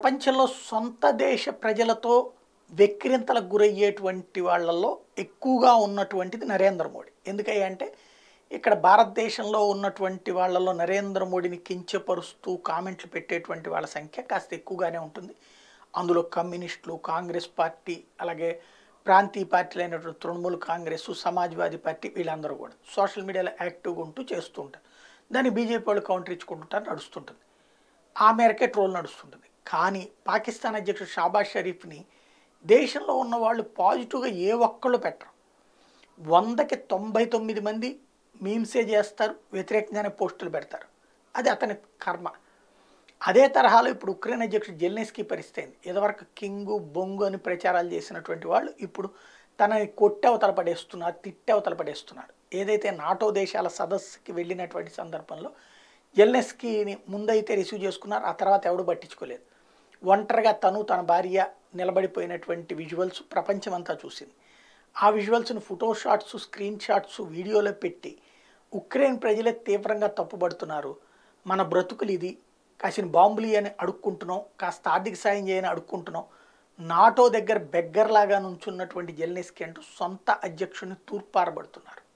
ప్రపంచంలో సొంత దేశ ప్రజలతో వెక్కిరింతలకు గురయ్యేటువంటి వాళ్ళల్లో ఎక్కువగా ఉన్నటువంటిది నరేంద్ర మోడీ ఎందుకంటే ఇక్కడ భారతదేశంలో ఉన్నటువంటి వాళ్ళలో నరేంద్ర మోడీని కించపరుస్తూ కామెంట్లు పెట్టేటువంటి వాళ్ళ సంఖ్య కాస్త ఎక్కువగానే ఉంటుంది అందులో కమ్యూనిస్టులు కాంగ్రెస్ పార్టీ అలాగే ప్రాంతీయ పార్టీలు అయినటువంటి తృణమూల్ కాంగ్రెస్ సమాజ్వాదీ పార్టీ వీళ్ళందరూ కూడా సోషల్ మీడియాలో యాక్టివ్గా ఉంటూ చేస్తూ ఉంటారు దాన్ని బీజేపీ వాళ్ళు కౌంటర్ ఇచ్చుకుంటుంటారు నడుస్తుంటుంది ఆ మేరకే ట్రోల్ నడుస్తుంటుంది కానీ పాకిస్తాన్ అధ్యక్షుడు షాబాజ్ షరీఫ్ని దేశంలో ఉన్న వాళ్ళు పాజిటివ్గా ఏ ఒక్కళ్ళు పెట్టరు వందకి తొంభై తొమ్మిది మంది మీమ్సే చేస్తారు వ్యతిరేకంగానే పోస్టులు పెడతారు అది అతని కర్మ అదే తరహాలో ఇప్పుడు ఉక్రెయిన్ అధ్యక్షుడు జెల్నెస్కీ పరిస్థితి అయింది ఇదివరకు కింగు బొంగు అని ప్రచారాలు చేసినటువంటి వాళ్ళు ఇప్పుడు తనని కొట్టవతల పడేస్తున్నారు తిట్టవతల పడేస్తున్నారు ఏదైతే నాటో దేశాల సదస్సుకి వెళ్ళినటువంటి సందర్భంలో జెల్నెస్కీని ముందైతే రిసీవ్ చేసుకున్నారు ఆ తర్వాత ఎవడు పట్టించుకోలేదు ఒంటరిగా తను తన భార్య నిలబడిపోయినటువంటి విజువల్స్ ప్రపంచమంతా చూసింది ఆ విజువల్స్ని ఫోటో షాట్స్ స్క్రీన్ షాట్స్ వీడియోలో పెట్టి ఉక్రెయిన్ ప్రజలే తీవ్రంగా తప్పుపడుతున్నారు మన బ్రతుకులు ఇది కాసిన బాంబులు అని అడుక్కుంటున్నాం కాస్త ఆర్థిక సాయం చేయని అడుక్కుంటున్నాం నాటో దగ్గర బెగ్గర్లాగా నుంచున్నటువంటి జెల్నెస్కి అంటూ సొంత అధ్యక్షుడిని తూర్పారబడుతున్నారు